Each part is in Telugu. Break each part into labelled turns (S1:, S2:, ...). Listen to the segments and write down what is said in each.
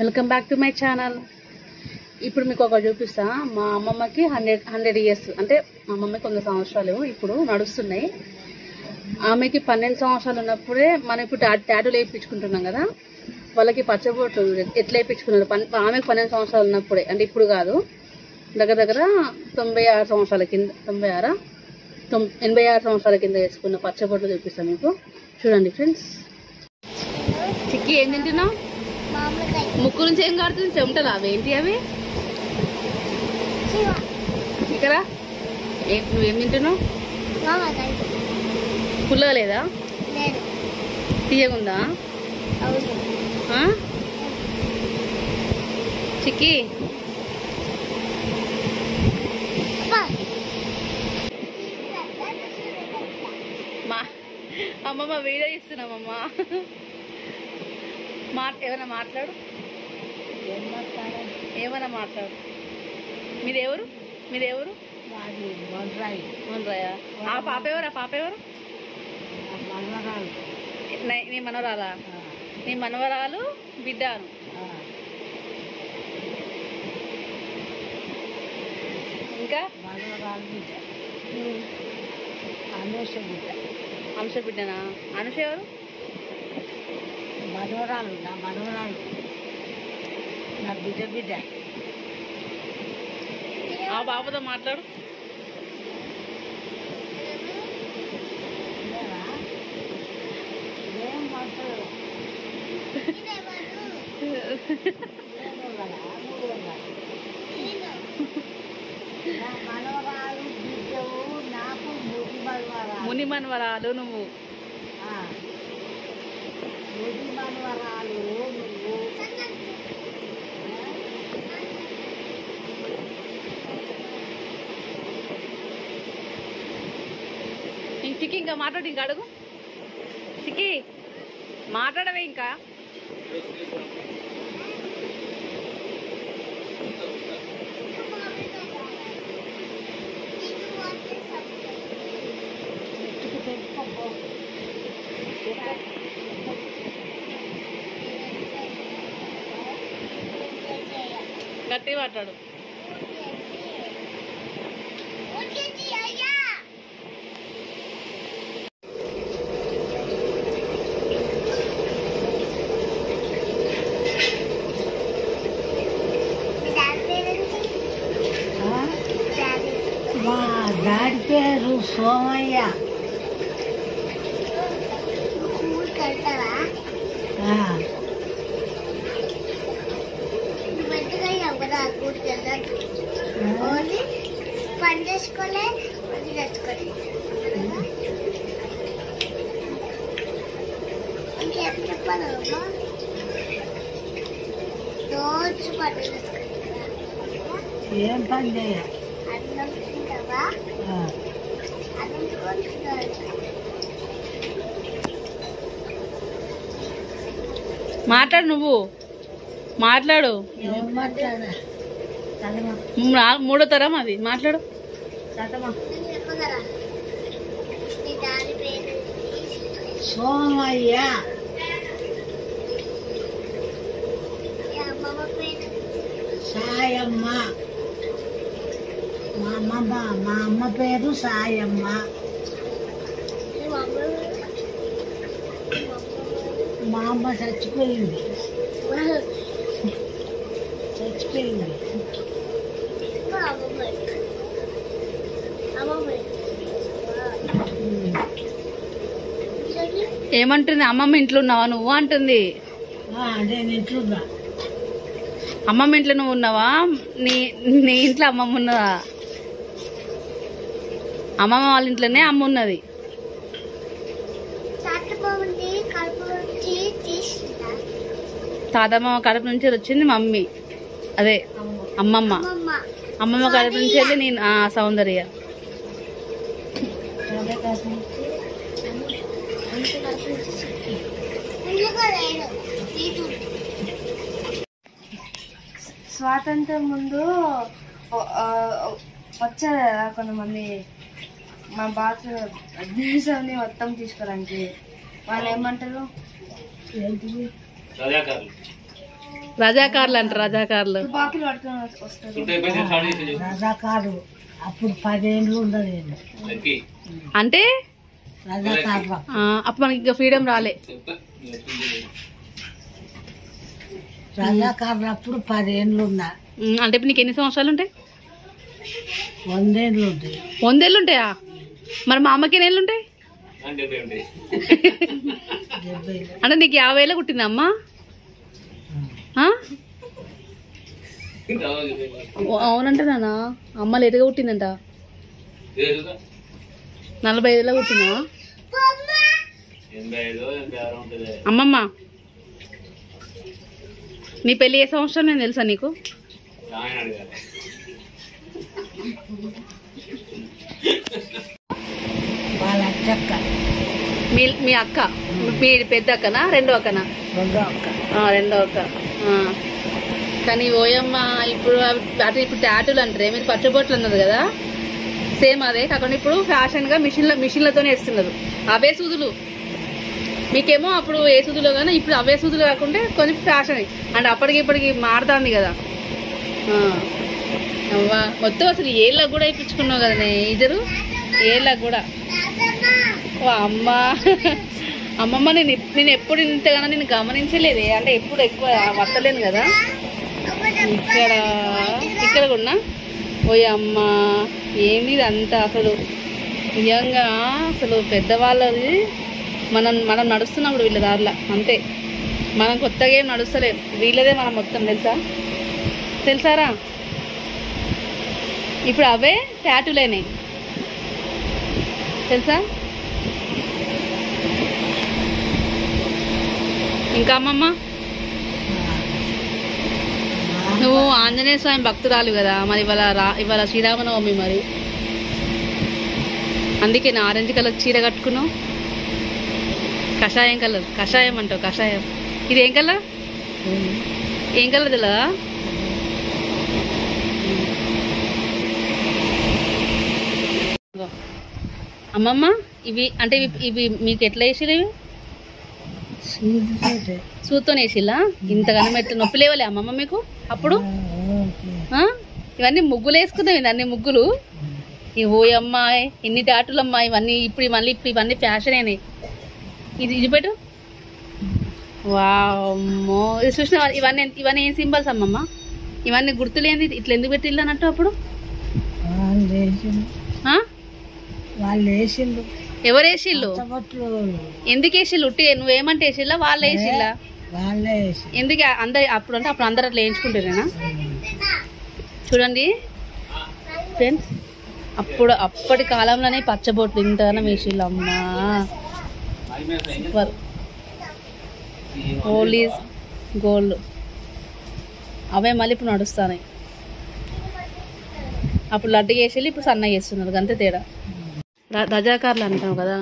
S1: Welcome back to my channel ఇప్పుడు మీకు ఒక చూపిస్తా మా అమ్మమ్మకి హండ్రెడ్ హండ్రెడ్ ఇయర్స్ అంటే మా అమ్మమ్మకి వంద సంవత్సరాలు ఇప్పుడు నడుస్తున్నాయి ఆమెకి పన్నెండు సంవత్సరాలు ఉన్నప్పుడే మనం ఇప్పుడు టా టాటూలు వేయించుకుంటున్నాం కదా వాళ్ళకి పచ్చబొట్లు ఎట్లా వేయించుకున్నారు పన్ ఆమెకు పన్నెండు సంవత్సరాలు ఉన్నప్పుడే అంటే ఇప్పుడు కాదు దగ్గర దగ్గర తొంభై ఆరు సంవత్సరాల కింద తొంభై ఆరా తొం ఎనభై ఆరు సంవత్సరాల కింద వేసుకున్న పచ్చబొట్లు చూపిస్తాను మీకు చూడండి ఫ్రెండ్స్ చిక్కి ఏం తింటున్నావు
S2: మామిడికాయ
S1: ముక్కు నుంచి ఏం కాడుతుంది చెమటలు అవి ఏంటి అవి ఇక్కడ ఏ- నువ్వేం తింటున్నావు
S2: మామిడికాయ
S1: పుల్లగా లేదా
S2: లేదు
S1: తీయగుందా
S2: అవును
S1: ఆ? చిక్కి
S2: అబ్బా
S1: మా అమ్మమ్మ వీడియో ఇస్తున్నామమ్మా మా ఏమైనా మాట్లాడు ఏమైనా మాట్లాడు మీరెవరు మీరెవరు మోహన్రాయా ఆ పాప ఎవరు ఆ పాప ఎవరు నే- నీ మనవరాలా నీ మనవరాలు బిడ్డాను ఇంకా అంశ బిడ్డనా అనుష ఎవరు
S2: మనవరాలు నా మనవరాలు నా బిడ్డ బిడ్డ
S1: ఆ బాబుతో మాట్లాడు
S2: ఏం మాట్లాడు మనవరాలు బిడ్డవు నాకు ముడి మనవరాలు
S1: ముని మనవరాలు నువ్వు
S2: ముడి మనవరాలు నువ్వు
S1: ఇంక చిక్కి ఇంకా మాట్లాడు ఇంకా అడుగు చిక్కి మాట్లాడవే ఇంకా గట్టి మాట్లాడు
S2: మా డాడీ పేరు సోమయ్య ఆ,
S3: పని చేసుకోలే పని తెచ్చుకోలే ఇంకేం చెప్పాలి రోజు పని చేసుకుంటా
S2: ఏం పని చేయ
S3: అన్నం తింటావా
S2: ఆ,
S3: అన్నం తింటావా
S1: మాట్లాడు నువ్వు మాట్లాడు
S2: ఏం మాట్లాడా చదవా
S1: నా- మూడో తరం అది మాట్లాడు
S2: చదవా
S3: నేను చెప్పగలరా నీ దాని పేరు
S2: సోమయ్య
S3: మీ అమ్మమ్మ పేరు
S2: సాయమ్మ మా అమ్మమ్మ మా అమ్మ పేరు సాయమ్మ
S3: మీ అమ్మ
S2: మా అమ్మ చచ్చిపోయింది చచ్చిపోయింది
S3: అమ్మమ్మ అమ్మమ్మ
S2: ఉమ్.
S1: ఏమంటుంది అమ్మమ్మ ఇంట్లో ఉన్నావా నువ్వు అంటుంది
S2: ఆ, నేను ఇంట్లోగా
S1: అమ్మమ్మ ఇంట్లో నువ్వు ఉన్నావా నీ నీ ఇంట్లో అమ్మమ్మ ఉన్నదా అమ్మమ్మ వాళ్ళ ఇంట్లోనే అమ్మ ఉన్నది
S3: తాతమ్మంది కడుపు నుంచి తీసిందా
S1: తాతమ్మ కడుపు నుంచి వచ్చింది మమ్మీ అదే అమ్మమ్మ
S3: అమ్మమ్మ
S1: అమ్మమ్మ కడుపు నుంచి వెళ్ళి నేను ఆ, సౌందర్య
S3: ఇందులో లేదు ఇది
S4: స్వాతంత్రం ముందు ఓ- ఆ, వచ్చారు కదా కొంతమంది మన భారత దేశాన్ని మొత్తం తీసుకోవడానికి వాళ్ళు ఏమంటారు
S2: ఏంటిది
S5: రజాకారులు
S1: రజాకార్లు అంటారు రజాకార్లు
S4: తుపాకులు పట్టుకొని వస్తారు
S2: రజాకారు అప్పుడు పదేళ్ళు ఉండదు నేను
S1: అంటే
S2: రజాకారు
S1: ఆ, అప్పుడు మనకి ఇంకా ఫ్రీడమ్ రాలే
S2: రజాకారులు అప్పుడు పదేళ్ళు ఉన్నా
S1: ఉమ్, అంటే ఇప్పుడు నీకు ఎన్ని సంవత్సరాలు ఉంటాయి
S2: వందేళ్ళు ఉంటాయి
S1: వందేళ్ళు ఉంటాయా మరి మా అమ్మకి ఎన్ని ఏళ్ళు ఉంటాయి
S2: డెబ్బై
S1: అంటే నీకు యాభై ఏళ్ళ పుట్టిందా అమ్మ ఆ? ఓ, అవునంట నాన్న అమ్మ లేటుగా పుట్టిందంట నలభై ఐదులో పుట్టినా అమ్మమ్మ నీ పెళ్లి ఏ సంవత్సరం నేను తెలుసా నీకు
S2: వాళ్ళ చెక్క
S1: మీ మీ అక్క మీ పెద్ద అక్కనా రెండో అక్కనా
S2: రెండో అక్క
S1: ఆ, రెండో అక్క ఆ. కానీ ఓయమ్మ ఇప్పుడు అవి- అంటే ఇప్పుడు టాటూలు అంటారే మీరు పచ్చబొట్లు అన్నారు కదా సేమ్ అదే కాకుండా ఇప్పుడు ఫ్యాషన్ గా మిషన్ల మిషన్లతోనే వేస్తున్నారు అవే సూదులు మీకేమో అప్పుడు ఏ సూదులో కానీ ఇప్పుడు అవే సూదులు కాకుండా కొంచెం ఫ్యాషన్ అంటే అప్పటికి ఇప్పటికి మారుతుంది కదా ఆ. అవ్వా మొత్తం అసలు ఏళ్ళకు కూడా ఇప్పించుకున్నావు కదా ఇద్దరు ఏళ్ళకు కూడా ఓ అమ్మ అమ్మమ్మ నేను ఎప్- నేను ఎప్పుడు ఇంతగానో నేను గమనించలేదే అంటే ఎప్పుడు ఎక్కువ వస్తలేను కదా ఇక్కడ ఇక్కడ కూడా ఓయ్ అమ్మ ఏంది ఇదంతా అసలు నిజంగా అసలు పెద్దవాళ్ళది మనం మనం నడుస్తున్నప్పుడు వీళ్ళ దారిలో అంతే మనం కొత్తగా ఏం నడుస్తలేం వీళ్ళదే మనం మొత్తం తెలుసా తెలుసారా ఇప్పుడు అవే టాటూలేనాయి తెలుసా ఇంకా అమ్మమ్మ నువ్వు ఆంజనేయ స్వామి భక్తురాలు కదా మరి ఇవాళ రా ఇవాళ శ్రీరామనవమి మరి అందుకే నా ఆరెంజ్ కలర్ చీర కట్టుకున్నావు కషాయం కలర్ కషాయం అంటావు కషాయం ఇది ఏం కలర్ ఏం కలర్ తెలియదా ఇదిగో. అమ్మమ్మ ఇవి అంటే ఇవి ఇవి మీకు ఎట్లా వేసిరు ఇవి
S2: సూదితోటే
S1: సూతో వేసిల్లా ఇంతగానో ఎట్లా నొప్పి లేవలే అమ్మమ్మ మీకు అప్పుడు
S2: ఓకే
S1: ఆ? ఇవన్నీ ముగ్గులు వేసుకుందాం ఇది అన్ని ముగ్గులు ఈ ఓ అమ్మాయి ఎన్ని టాటులు అమ్మాయి ఇవన్నీ ఇప్పుడు మళ్ళీ ఇప్పుడు ఇవన్నీ ఫ్యాషన్ అయినాయి ఇది ఇది పెట్టు వామ్మో ఇది చూసిన ఇవన్నీ ఇవన్నీ ఏం సింబల్స్ అమ్మమ్మ ఇవన్నీ గుర్తులేంది ఇట్లా ఎందుకు పెట్టిల్లు అన్నట్టు అప్పుడు
S2: వాళ్ళు వేసిండు
S1: ఆ?
S2: వాళ్ళు వేసిండు
S1: ఎవరు వేసిల్లు
S2: పచ్చబొట్లు
S1: ఎందుకు వేసిల్లు ఉట్టి నువ్వేమంటే వేసిల్లా వాళ్ళు వేసిల్లా
S2: వాళ్ళే వేసి
S1: ఎందుకు అందరు అప్పుడు అంటే అప్పుడు అందరు అట్లా వేయించుకుంటారేనా చూడండి ఫ్రెండ్స్ అప్పుడు అప్పటి కాలంలోనే పచ్చబొట్లు ఇంతగానో వేసిళ్ళు అమ్మా సూపర్ పోలీస్ గోల్డ్ అవే మళ్ళీ ఇప్పుడు నడుస్తాయి అప్పుడు లడ్డు వేసి ఇప్పుడు సన్నగా వేస్తున్నారు అంతే తేడా ర- రజాకార్లు అంటాం కదా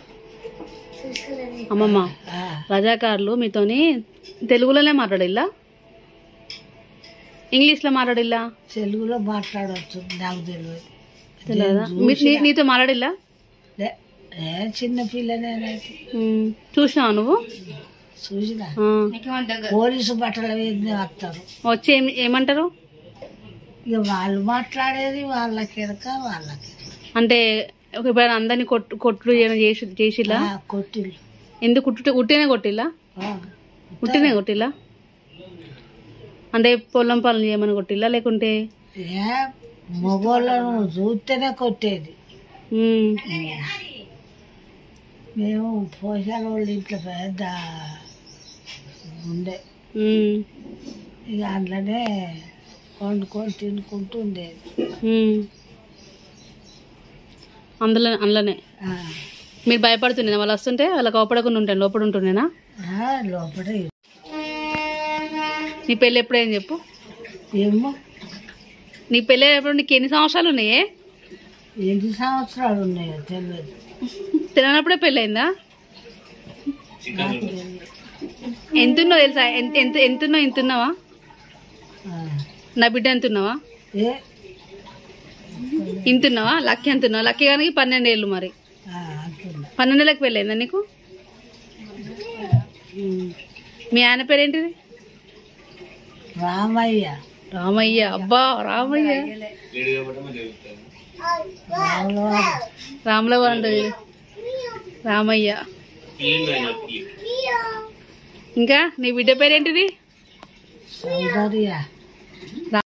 S1: అమ్మమ్మ
S2: ఆ,
S1: రజాకారులు మీతోని తెలుగులోనే మాట్లాడిల్లా ఇంగ్లీష్లో మాట్లాడిల్లా
S2: తెలుగులో మాట్లాడవచ్చు నాకు తెలియదు
S1: తెలియదా మీ- నీ- నీతో మాట్లాడిల్లా
S2: లే, ఏ చిన్న పిల్లనేనైతే
S1: ఉమ్, చూసినావా నువ్వు
S2: చూసిన
S1: ఆ.
S2: పోలీసు బట్టలు వేసి వస్తారు
S1: వచ్చి ఏం ఏమంటారు
S2: ఇక వాళ్ళు మాట్లాడేది వాళ్ళకి ఎరక వాళ్ళకి
S1: అంటే ఒక ఇప్పుడు అందరినీ కొట్టు కొట్లు ఏమైనా చేసి చేసిల్లా
S2: ఆ, కొట్టిళ్ళు
S1: ఎందుకు కుట్టు ఉట్టినే కొట్టిల్లా
S2: ఆ,
S1: ఉట్టినే కొట్టిల్లా అంటే పొలం పనులు చేయమని కొట్టిల్లా లేకుంటే
S2: ఏ మగోళ్ళను చూస్తేనే కొట్టేది
S1: ఉమ్,
S2: మేము పోషాల వాళ్ళ ఇంట్లో పెద్ద ఉండే
S1: ఉమ్,
S2: ఇక అందులోనే వండుకొని తినుకుంటూ ఉండేది
S1: ఉమ్. అందులో అందులోనే
S2: ఆ,
S1: మీరు భయపడుతుండేనా వాళ్ళు వస్తుంటే వాళ్ళకి అవపడకుండా ఉంటాను లోపల ఉంటుండేనా
S2: ఆ, లోపల
S1: నీ పెళ్ళి ఎప్పుడైంది చెప్పు
S2: ఏమో
S1: నీ పెళ్ళి ఎప్పుడు నీకు ఎన్ని సంవత్సరాలు ఉన్నాయే
S2: ఎన్ని సంవత్సరాలు ఉన్నాయో తెలియదు
S1: తిననప్పుడే పెళ్ళయిందా
S2: నాకు తెలియదు
S1: ఎంతున్నో తెలుసా ఎంత ఎంత ఎంతున్నో ఎంతున్నావా
S2: ఆ,
S1: నా బిడ్డ ఎంతున్నావా
S2: ఏ
S1: ఇంతున్నావా లక్కీ ఎంతున్నావా లక్కీ కానీ పన్నెండు ఏళ్ళు మరి
S2: ఆ, అంటున్నా
S1: పన్నెండేళ్ళకి పెళ్ళయిందా నీకు ఉమ్. మీ ఆయన పేరు ఏంటిది
S2: రామయ్య
S1: రామయ్య అబ్బా రామయ్య రాముల వారు రామయ్య ఇంకా నీ బిడ్డ పేరేంటిది
S2: సౌందర్య